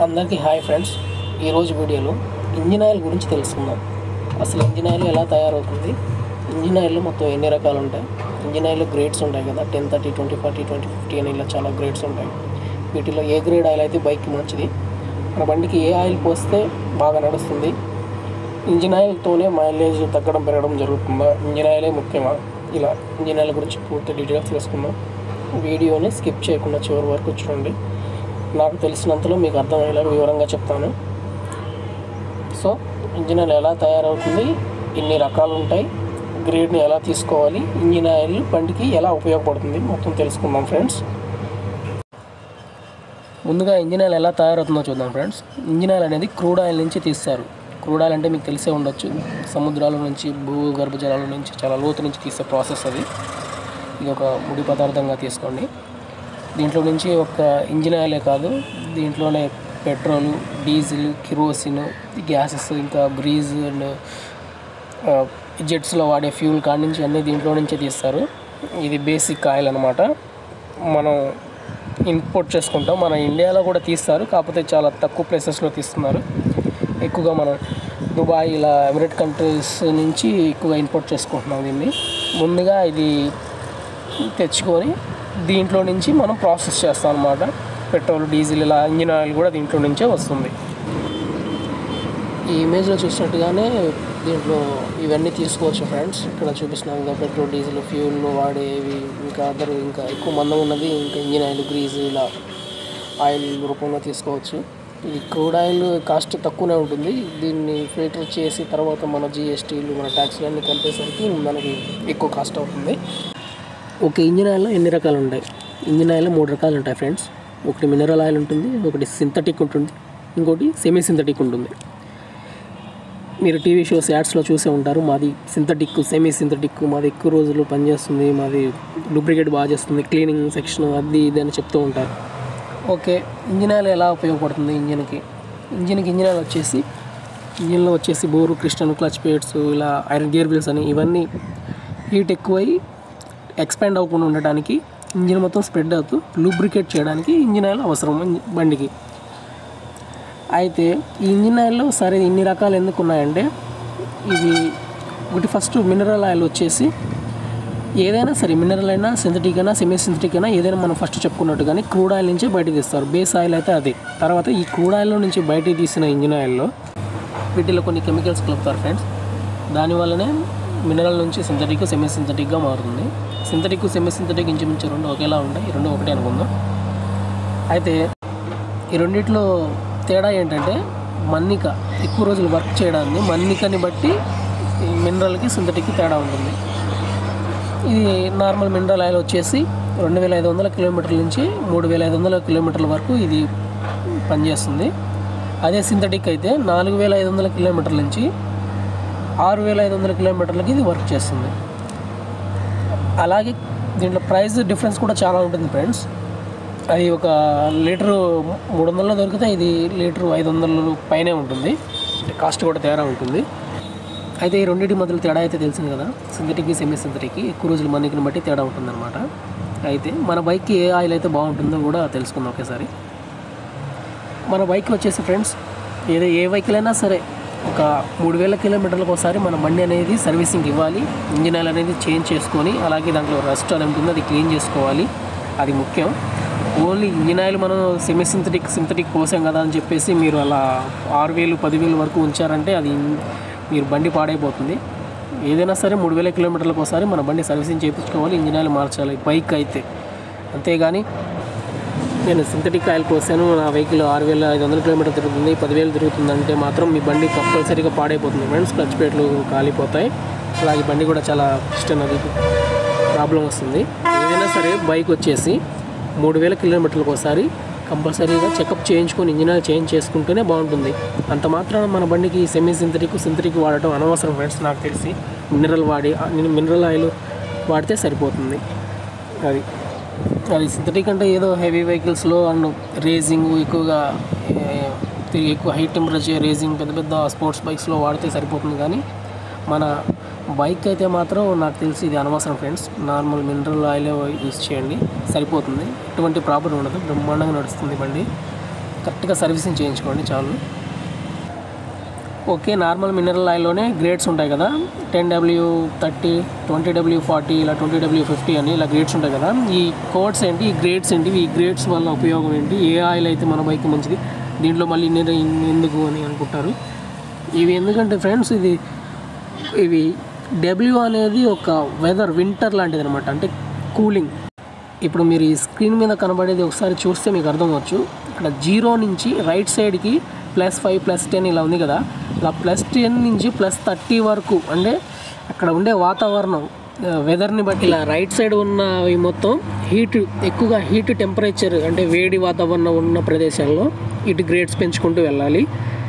అందరికీ hi friends ఈరోజు వీడియోలో ఇంజిన్ ఆయిల్ గురించి తెలుసుకుందాం అసలు ఇంజిన్ ఆయిల్ ఎలా తయారవుతుంది ఇంజిన్ ఆయిల్లో మొత్తం ఎన్ని రకాలు ఉంటాయి ఇంజిన్ ఆయిల్లో గ్రేడ్స్ ఉంటాయి కదా ten thirty twenty forty twenty fifty అని ఇలా చాలా గ్రేడ్స్ ఉంటాయి వీటిలో ఏ గ్రేడ్ ఆయిల్ అయితే బైక్కి మంచిది మన బండికి ఏ ఆయిల్ పోస్తే బాగా నడుస్తుంది ఇంజిన్ ఆయిల్తోనే మైలేజ్ తగ్గడం పెరగడం జరుగుతుందా ఇంజిన్ ఆయిలే ముఖ్యమా ఇలా ఇంజిన్ ఆయిల్ గురించి పూర్తి డీటెయిల్స్ తెలుసుకుందాం వీడియోని స్కిప్ చేయకుండా చివరి వరకు చూడండి నాకు తెలిసినంతలో మీకు అర్థమయ్యేలా వివరంగా చెప్తాను సో ఇంజిన్ ఆయిల్ ఎలా తయారవుతుంది ఎన్ని రకాలు ఉంటాయి గ్రేడ్ని ఎలా తీసుకోవాలి ఇంజిన్ ఆయిల్ బండికి ఎలా ఉపయోగపడుతుంది మొత్తం తెలుసుకుందాం ఫ్రెండ్స్ ముందుగా ఇంజిన్ ఆయిల్ ఎలా తయారవుతుందో చూద్దాం ఫ్రెండ్స్ ఇంజిన్ ఆయిల్ అనేది క్రూడ్ ఆయిల్ నుంచి తీస్తారు క్రూడ్ ఆయిల్ అంటే మీకు తెలిసే ఉండొచ్చు సముద్రాల నుంచి భూగర్భ జలాల నుంచి చాలా లోతు నుంచి తీసే ప్రాసెస్ అది ఇది ఒక ముడి పదార్థంగా తీసుకోండి దీంట్లో నుంచి ఒక ఇంజిన్ ఆయిలే కాదు దీంట్లోనే పెట్రోల్ డీజిల్ కిరోసిన్ గ్యాసెస్ ఇంకా గ్రీజ్ అండ్ జెట్స్లో వాడే ఫ్యూల్ కాడి నుంచి అన్నీ దీంట్లో నుంచే తీస్తారు ఇది బేసిక్ ఆయిల్ అనమాట మనం ఇంపోర్ట్ చేసుకుంటాం మన ఇండియాలో కూడా తీస్తారు కాకపోతే చాలా తక్కువ ప్లేసెస్లో తీస్తున్నారు ఎక్కువగా మనం దుబాయ్ ఇలా ఎమిరేట్ కంట్రీస్ నుంచి ఎక్కువగా ఇంపోర్ట్ చేసుకుంటున్నాం దీన్ని ముందుగా ఇది తెచ్చుకొని దీంట్లో నుంచి మనం ప్రాసెస్ చేస్తాం అనమాట పెట్రోల్ డీజిల్ ఇలా ఇంజిన్ ఆయిల్ కూడా దీంట్లో నుంచే వస్తుంది ఈ ఇమేజ్లో చూసినట్టుగానే దీంట్లో ఇవన్నీ తీసుకోవచ్చు ఫ్రెండ్స్ ఇక్కడ చూపిస్తున్నాం కదా పెట్రోల్ డీజిల్ ఫ్యూల్ వాడేవి ఇంకా అదర్ ఇంకా ఎక్కువ మందం ఉన్నది ఇంకా ఇంజిన్ ఆయిల్ గ్రీజ్ ఇలా ఆయిల్ రూపంలో తీసుకోవచ్చు ఇది క్రూడ్ ఆయిల్ కాస్ట్ తక్కువనే ఉంటుంది దీన్ని ఫిల్టర్ చేసి తర్వాత మన జిఎస్టీలు మన ట్యాక్స్లు అన్నీ కలిపేసరికి మనకి ఎక్కువ కాస్ట్ అవుతుంది ఒక ఇంజిన్ ఆయిల్లో ఎన్ని రకాలు ఉంటాయి ఇంజిన్ ఆయిల్లో మూడు రకాలు ఉంటాయి ఫ్రెండ్స్ ఒకటి మినరల్ ఆయిల్ ఉంటుంది ఒకటి సింథటిక్ ఉంటుంది ఇంకోటి సెమీ సింథటిక్ ఉంటుంది మీరు టీవీ షోస్ యాడ్స్లో చూసే ఉంటారు మాది సింథటిక్ సెమీ సింథటిక్ మాది ఎక్కువ రోజులు పనిచేస్తుంది మాది డూప్లికేట్ బాగా చేస్తుంది క్లీనింగ్ సెక్షన్ అది ఇది అని చెప్తూ ఉంటారు ఓకే ఇంజిన్ ఆయిల్ ఎలా ఉపయోగపడుతుంది ఇంజిన్కి ఇంజిన్కి ఇంజిన్ ఆయిల్ వచ్చేసి ఇంజిన్లో వచ్చేసి బోరు క్రిస్టన్ క్లచ్ ప్లేట్స్ ఇలా ఐరన్ గేర్ వీల్స్ అని ఇవన్నీ హీట్ ఎక్కువై ఎక్స్పాండ్ అవ్వకుండా ఉండటానికి ఇంజిన్ మొత్తం స్ప్రెడ్ అవుతూ లూబ్రికేట్ చేయడానికి ఇంజిన్ ఆయిల్ అవసరం ఇంజి- బండికి అయితే ఈ ఇంజిన్ ఆయిల్లో సరే ఇన్ని రకాలు ఎందుకు ఉన్నాయంటే ఇవి ఒకటి ఫస్ట్ మినరల్ ఆయిల్ వచ్చేసి ఏదైనా సరే మినరల్ అయినా సింథటిక్ అయినా సెమీ సింథటిక్ అయినా ఏదైనా మనం ఫస్ట్ చెప్పుకున్నట్టు కానీ క్రూడ్ ఆయిల్ నుంచే బయట తీస్తారు బేస్ ఆయిల్ అయితే అది తర్వాత ఈ క్రూడ్ ఆయిల్లో నుంచి బయట తీసిన ఇంజిన్ ఆయిల్లో వీటిలో కొన్ని కెమికల్స్ కలుపుతారు ఫ్రెండ్స్ దానివల్లనే మినరల్ నుంచి సింథటిక్ సెమీ సింథటిక్గా మారుతుంది సింథటిక్ సెమీ సింథటిక్ ఇంచుమించు రెండు ఒకేలా ఉంటాయి ఈ రెండు ఒకటే అనుకుందాం అయితే ఈ రెండిట్లో తేడా ఏంటంటే మన్నిక ఎక్కువ రోజులు వర్క్ చేయడాన్ని మన్నికని బట్టి ఈ మినరల్కి సింథటిక్కి తేడా ఉంటుంది ఇది నార్మల్ మినరల్ ఆయిల్ వచ్చేసి రెండు వేల ఐదు వందల కిలోమీటర్ల నుంచి మూడు వేల ఐదు వందల కిలోమీటర్ల వరకు ఇది పనిచేస్తుంది అదే సింథటిక్ అయితే నాలుగు వేల ఐదు వందల కిలోమీటర్ల నుంచి ఆరు వేల ఐదు వందల కిలోమీటర్లకి ఇది వర్క్ చేస్తుంది అలాగే దీంట్లో ప్రైస్ డిఫరెన్స్ కూడా చాలా ఉంటుంది ఫ్రెండ్స్ అది ఒక లీటరు మూడు వందలలో దొరికితే ఇది లీటరు ఐదు వందల పైనే ఉంటుంది కాస్ట్ కూడా తేడా ఉంటుంది అయితే ఈ రెండింటి మధ్యలో తేడా అయితే తెలిసింది కదా సింథటిక్కి సెమీ సింథటిక్కి ఎక్కువ రోజులు మన్నికని బట్టి తేడా ఉంటుందన్నమాట అయితే మన బైక్కి ఏ ఆయిల్ అయితే బాగుంటుందో కూడా తెలుసుకుందాం ఒకేసారి మన బైక్ వచ్చేసి ఫ్రెండ్స్ ఏదో ఏ వెహికల్ అయినా సరే ఒక మూడు వేల కిలోమీటర్లకు ఒకసారి మన బండి అనేది సర్వీసింగ్ ఇవ్వాలి ఇంజిన్ ఆయిల్ అనేది చేంజ్ చేసుకొని అలాగే దాంట్లో రస్ట్ అని ఉంటుంది అది క్లీన్ చేసుకోవాలి అది ముఖ్యం ఓన్లీ ఇంజిన్ ఆయిల్ మనం సెమీ సింథటిక్ సింథటిక్ పోసాం కదా అని చెప్పేసి మీరు అలా ఆరు వేలు పదివేలు వరకు ఉంచారంటే అది మీరు బండి పాడైపోతుంది ఏదైనా సరే మూడు వేల కిలోమీటర్లకు ఒకసారి మన బండి సర్వీసింగ్ చేయించుకోవాలి ఇంజిన్ ఆయిల్ మార్చాలి బైక్ అయితే అంతేగాని నేను సింథటిక్ ఆయిల్ పోసాను నా వెహికల్ ఆరు వేల ఐదు వందల కిలోమీటర్ తిరుగుతుంది పదివేలు తిరుగుతుంది అంటే మాత్రం మీ బండి కంపల్సరీగా పాడైపోతుంది ఫ్రెండ్స్ క్లచ్ ప్లేట్లు కాలిపోతాయి అలాగే బండి కూడా చాలా ఇష్టం అది ప్రాబ్లం వస్తుంది ఏదైనా సరే బైక్ వచ్చేసి మూడు వేల కిలోమీటర్లకు ఒకసారి కంపల్సరీగా చెకప్ చేయించుకొని ఇంజిన్ ఆయిల్ చేంజ్ చేసుకుంటేనే బాగుంటుంది అంత మాత్రాన మన బండికి సెమీ సింథటిక్ సింథటిక్ వాడటం అనవసరం ఫ్రెండ్స్ నాకు తెలిసి మినరల్ వాడి మినరల్ ఆయిల్ వాడితే సరిపోతుంది అది అది సింథటిక్ అంటే ఏదో హెవీ వెహికల్స్లో అండ్ రేసింగ్ ఎక్కువగా ఏ, తిరిగి ఎక్కువ హై టెంపరేచర్ రేసింగ్ పెద్ద పెద్ద స్పోర్ట్స్ బైక్స్లో వాడితే సరిపోతుంది కానీ మన బైక్ అయితే మాత్రం నాకు తెలిసి ఇది అనవసరం friends normal mineral oil use చేయండి సరిపోతుంది ఎటువంటి ప్రాబ్లం ఉండదు బ్రహ్మాండంగా నడుస్తుంది బండి కరెక్ట్గా సర్వీసింగ్ చేయించుకోండి చాలు ఓకే నార్మల్ మినరల్ ఆయిల్లోనే గ్రేడ్స్ ఉంటాయి కదా ten W thirty twenty W forty ఇలా ట్వంటీ డబ్ల్యూ ఫిఫ్టీ అని ఇలా గ్రేడ్స్ ఉంటాయి కదా ఈ కోడ్స్ ఏంటి ఈ గ్రేడ్స్ ఏంటి ఈ గ్రేడ్స్ వల్ల ఉపయోగం ఏంటి ఏ ఆయిల్ అయితే మన బైక్ మంచిది దీంట్లో మళ్ళీ ఇన్ని ఇన్ని ఎందుకు అని అనుకుంటారు ఇవి ఎందుకంటే ఫ్రెండ్స్ ఇది ఇవి డబ్ల్యూ అనేది ఒక వెదర్ వింటర్ లాంటిది అనమాట అంటే కూలింగ్ ఇప్పుడు మీరు ఈ స్క్రీన్ మీద కనబడేది ఒకసారి చూస్తే మీకు అర్థం అవ్వచ్చు ఇక్కడ జీరో నుంచి రైట్ సైడ్కి ప్లస్ ఫైవ్ ప్లస్ టెన్ ఇలా ఉంది కదా ఇలా ప్లస్ టెన్ నుంచి ప్లస్ థర్టీ వరకు అంటే అక్కడ ఉండే వాతావరణం వెదర్ని బట్టి ఇలా రైట్ సైడ్ ఉన్నవి మొత్తం హీట్ ఎక్కువగా హీట్ టెంపరేచర్ అంటే వేడి వాతావరణం ఉన్న ప్రదేశాల్లో ఇటు గ్రేడ్స్ పెంచుకుంటూ వెళ్ళాలి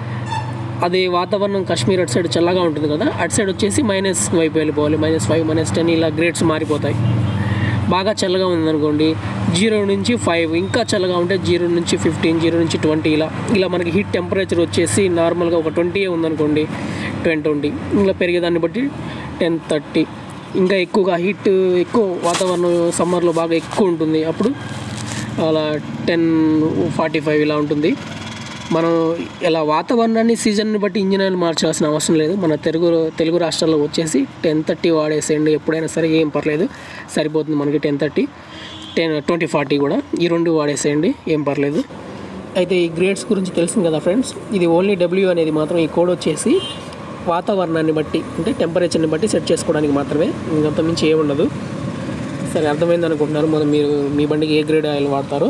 అది వాతావరణం కాశ్మీర్ అటు సైడ్ చల్లగా ఉంటుంది కదా అటు సైడ్ వచ్చేసి మైనస్ వైపు వెళ్ళిపోవాలి మైనస్ ఫైవ్ మైనస్ టెన్ ఇలా గ్రేడ్స్ మారిపోతాయి బాగా చల్లగా ఉందనుకోండి జీరో నుంచి ఫైవ్ ఇంకా చల్లగా ఉంటే జీరో నుంచి ఫిఫ్టీన్ జీరో నుంచి ట్వంటీ ఇలా ఇలా మనకి హీట్ టెంపరేచర్ వచ్చేసి నార్మల్గా ఒక ట్వంటీ ఉందనుకోండి టెన్ ట్వంటీ ఇలా పెరిగేదాన్ని బట్టి టెన్ థర్టీ ఇంకా ఎక్కువగా హీట్ ఎక్కువ వాతావరణం సమ్మర్లో బాగా ఎక్కువ ఉంటుంది అప్పుడు అలా టెన్ ఫార్టీ ఫైవ్ ఇలా ఉంటుంది మనం ఇలా వాతావరణాన్ని సీజన్ని బట్టి ఇంజిన్ ఆయిల్ మార్చాల్సిన అవసరం లేదు మన తెలుగు తెలుగు రాష్ట్రాల్లో వచ్చేసి టెన్ థర్టీ వాడేసేయండి ఎప్పుడైనా సరే ఏం పర్లేదు సరిపోతుంది మనకి ten thirty ten twenty forty కూడా ఈ రెండు వాడేసేయండి ఏం పర్లేదు అయితే ఈ గ్రేడ్స్ గురించి తెలిసింది కదా ఫ్రెండ్స్ ఇది ఓన్లీ డబ్ల్యూ అనేది మాత్రం ఈ కోడ్ వచ్చేసి వాతావరణాన్ని బట్టి అంటే టెంపరేచర్ని బట్టి సెట్ చేసుకోవడానికి మాత్రమే ఇంకంత మించి ఏముండదు సరే అర్థమైంది అనుకుంటున్నారు మనం మీరు మీ బండికి ఏ గ్రేడ్ ఆయిల్ వాడతారో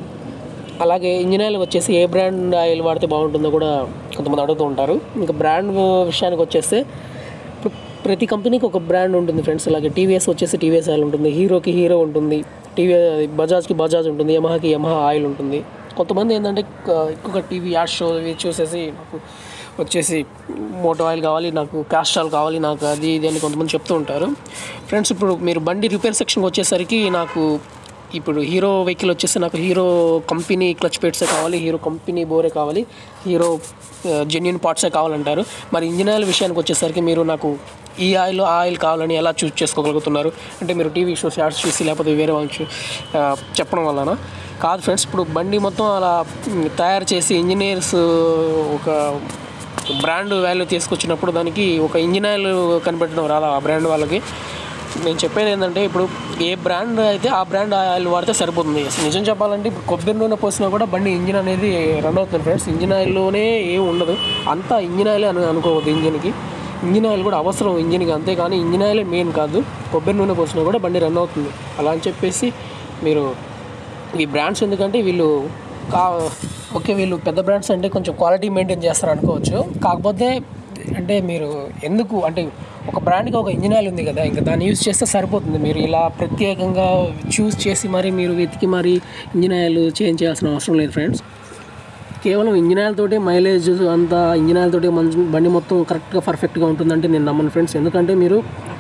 అలాగే ఇంజిన్ ఆయిల్ వచ్చేసి ఏ బ్రాండ్ ఆయిల్ వాడితే బాగుంటుందో కూడా కొంతమంది అడుగుతూ ఉంటారు ఇంకా బ్రాండ్ విషయానికి వచ్చేస్తే ఇప్పుడు ప్రతి కంపెనీకి ఒక బ్రాండ్ ఉంటుంది ఫ్రెండ్స్ అలాగే టీవీఎస్ వచ్చేసి టీవీఎస్ ఆయిల్ ఉంటుంది హీరోకి హీరో ఉంటుంది టీవీ బజాజ్కి బజాజ్ ఉంటుంది యమహాకి యమహా ఆయిల్ ఉంటుంది కొంతమంది ఏంటంటే క- ఎక్కువగా టీవీ యాడ్ షో ఇవి చూసేసి నాకు వచ్చేసి మోటో ఆయిల్ కావాలి నాకు కాస్ట్రాల్ కావాలి నాకు అది ఇది అని కొంతమంది చెప్తూ ఉంటారు ఫ్రెండ్స్ ఇప్పుడు మీరు బండి రిపేర్ సెక్షన్కి వచ్చేసరికి నాకు ఇప్పుడు హీరో వెహికల్ వచ్చేసి నాకు హీరో కంపెనీ క్లచ్ ప్లేట్సే కావాలి హీరో కంపెనీ బోరే కావాలి హీరో జెన్యున్ పార్ట్సే కావాలంటారు మరి ఇంజిన్ ఆయిల్ విషయానికి వచ్చేసరికి మీరు నాకు ఈ ఆయిల్ ఆ ఆయిల్ కావాలని ఎలా చూస్ చేసుకోగలుగుతున్నారు అంటే మీరు టీవీ షోస్ యాడ్స్ చూసి లేకపోతే వేరే వాళ్ళు చూ- ఆ, చెప్పడం వలన కాదు ఫ్రెండ్స్ ఇప్పుడు బండి మొత్తం అలా మ్, తయారు చేసి ఇంజనీర్స్ ఒక బ్రాండ్ వాల్యూ తీసుకొచ్చినప్పుడు దానికి ఒక ఇంజిన్ ఆయిల్ కనిపెట్టడం రాదా ఆ బ్రాండ్ వాళ్ళకి నేను చెప్పేది ఏంటంటే ఇప్పుడు ఏ బ్రాండ్ అయితే ఆ బ్రాండ్ ఆయిల్ వాడితే సరిపోతుంది అసలు నిజం చెప్పాలంటే ఇప్పుడు కొబ్బరి నూనె పోసినా కూడా బండి ఇంజిన్ అనేది రన్ అవుతుంది ఫ్రెండ్స్ ఇంజిన్ ఆయిల్లోనే ఏం ఉండదు అంతా ఇంజిన్ ఆయిల్ అని అనుకోవద్దు ఇంజిన్కి ఇంజిన్ ఆయిల్ కూడా అవసరం ఇంజిన్కి అంతేకాని ఇంజిన్ ఆయిలే మెయిన్ కాదు కొబ్బరి నూనె పోసినా కూడా బండి రన్ అవుతుంది అలా అని చెప్పేసి మీరు ఈ బ్రాండ్స్ ఎందుకంటే వీళ్ళు కా ఓకే వీళ్ళు పెద్ద బ్రాండ్స్ అంటే కొంచెం క్వాలిటీ మెయింటైన్ చేస్తారు అనుకోవచ్చు కాకపోతే అంటే మీరు ఎందుకు అంటే ఒక బ్రాండ్కి ఒక ఇంజిన్ ఆయిల్ ఉంది కదా ఇంకా దాన్ని యూజ్ చేస్తే సరిపోతుంది మీరు ఇలా ప్రత్యేకంగా చూస్ చేసి మరి మీరు వెతికి మరి ఇంజిన్ ఆయిల్ చేంజ్ చేయాల్సిన అవసరం లేదు ఫ్రెండ్స్ కేవలం ఇంజిన్ ఆయిల్ తోటి మైలేజ్ అంతా ఇంజిన్ ఆయిల్ తోటి మంచి బండి మొత్తం కరెక్ట్గా పర్ఫెక్ట్గా ఉంటుందంటే నేను నమ్మను ఫ్రెండ్స్ ఎందుకంటే మీరు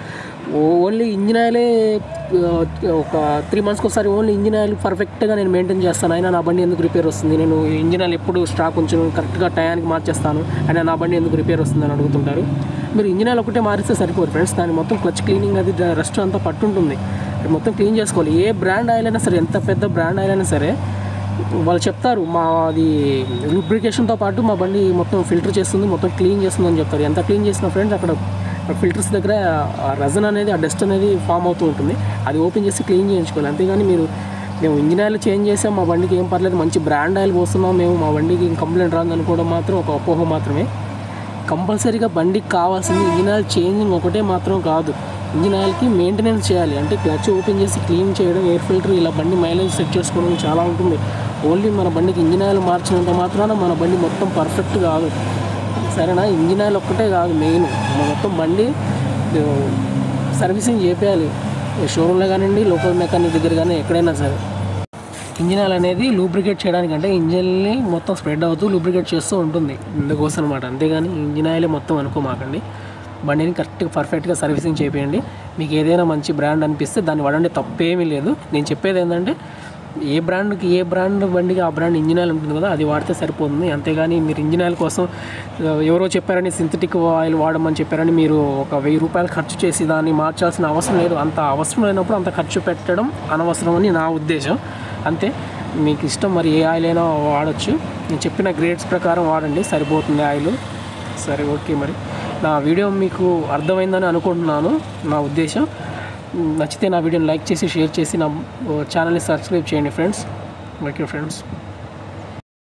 ఓన్లీ ఇంజిన్ ఆయిలే ఆ, ఒక త్రీ మంత్స్కి ఒకసారి ఓన్లీ ఇంజిన్ ఆయిల్ పర్ఫెక్ట్గా నేను మెయింటైన్ చేస్తాను అయినా నా బండి ఎందుకు రిపేర్ వస్తుంది నేను ఇంజిన్ ఆయిల్ ఎప్పుడు స్టాక్ ఉంచును కరెక్ట్గా టయానికి మార్చేస్తాను అయినా నా బండి ఎందుకు రిపేర్ వస్తుంది అని అడుగుతుంటారు మీరు ఇంజిన్ ఆయిల్ ఒకటే మారిస్తే సరిపోదు ఫ్రెండ్స్ దాని మొత్తం క్లచ్ క్లీనింగ్ అది రెస్ట్ అంతా పట్టుంటుంది అది మొత్తం క్లీన్ చేసుకోవాలి ఏ బ్రాండ్ ఆయిల్ అయినా సరే ఎంత పెద్ద బ్రాండ్ ఆయిల్ అయినా సరే వాళ్ళు చెప్తారు మా అది లూబ్రికేషన్తో పాటు మా బండి మొత్తం ఫిల్టర్ చేస్తుంది మొత్తం క్లీన్ చేస్తుంది అని చెప్తారు ఎంత క్లీన్ చేసిన ఫ్రెండ్స్ అక్కడ ఫిల్టర్స్ దగ్గర ఆ రజన్ అనేది ఆ డస్ట్ అనేది ఫామ్ అవుతూ ఉంటుంది అది ఓపెన్ చేసి క్లీన్ చేయించుకోవాలి అంతేగాని మీరు మేము ఇంజిన్ ఆయిల్ చేంజ్ చేసాం మా బండికి ఏం పర్లేదు మంచి బ్రాండ్ ఆయిల్ పోస్తున్నాం మేము మా బండికి కంప్లైంట్ రాదు అనుకోవడం మాత్రం ఒక అపోహ మాత్రమే కంపల్సరీగా బండికి కావాల్సింది ఇంజిన్ ఆయిల్ చేంజింగ్ ఒకటే మాత్రం కాదు ఇంజిన్ ఆయిల్కి మెయింటెనెన్స్ చేయాలి అంటే క్లచ్ ఓపెన్ చేసి క్లీన్ చేయడం ఎయిర్ ఫిల్టర్ ఇలా బండి మైలేజ్ సెట్ చేసుకోవడం చాలా ఉంటుంది ఓన్లీ మన బండికి ఇంజిన్ ఆయిల్ మార్చినంత మాత్రాన మన బండి మొత్తం పర్ఫెక్ట్ కాదు సరేనా ఇంజిన్ ఆయిల్ ఒక్కటే కాదు మెయిన్ మన మొత్తం బండి ఆ, సర్వీసింగ్ చేయాలి షోరూంలో కానివ్వండి లోకల్ మెకానిక్ దగ్గర కానీ ఎక్కడైనా సరే ఇంజిన్ ఆయిల్ అనేది లూబ్రికేట్ చేయడానికి అంటే ఇంజిన్ని మొత్తం స్ప్రెడ్ అవుతూ లూబ్రికేట్ చేస్తూ ఉంటుంది ఇందుకోసం అనమాట అంతేగాని ఇంజిన్ ఆయిలే మొత్తం అనుకోమాకండి బండిని కరెక్ట్గా పర్ఫెక్ట్గా సర్వీసింగ్ చేయండి మీకు ఏదైనా మంచి బ్రాండ్ అనిపిస్తే దాన్ని వాడండి తప్పేమీ లేదు నేను చెప్పేది ఏంటంటే ఏ బ్రాండ్కి ఏ బ్రాండ్ బండికి ఆ బ్రాండ్ ఇంజిన్ ఆయిల్ ఉంటుంది కదా అది వాడితే సరిపోతుంది అంతేగాని మీరు ఇంజిన్ ఆయిల్ కోసం ఆ, ఎవరో చెప్పారని సింథటిక్ ఆయిల్ వాడమని చెప్పారని మీరు ఒక వెయ్యి రూపాయలు ఖర్చు చేసి దాన్ని మార్చాల్సిన అవసరం లేదు అంత అవసరం లేనప్పుడు అంత ఖర్చు పెట్టడం అనవసరం అని నా ఉద్దేశం అంతే మీకు ఇష్టం మరి ఏ ఆయిల్ అయినా వాడచ్చు నేను చెప్పిన గ్రేడ్స్ ప్రకారం వాడండి సరిపోతుంది ఆయిల్ సరే ఓకే మరి నా వీడియో మీకు అర్థమైందని అనుకుంటున్నాను నా ఉద్దేశం నచ్చితే నా వీడియోని లైక్ చేసి షేర్ చేసి నా ఛానల్ని సబ్స్క్రైబ్ చేయండి ఫ్రెండ్స్ ఓకే ఫ్రెండ్స్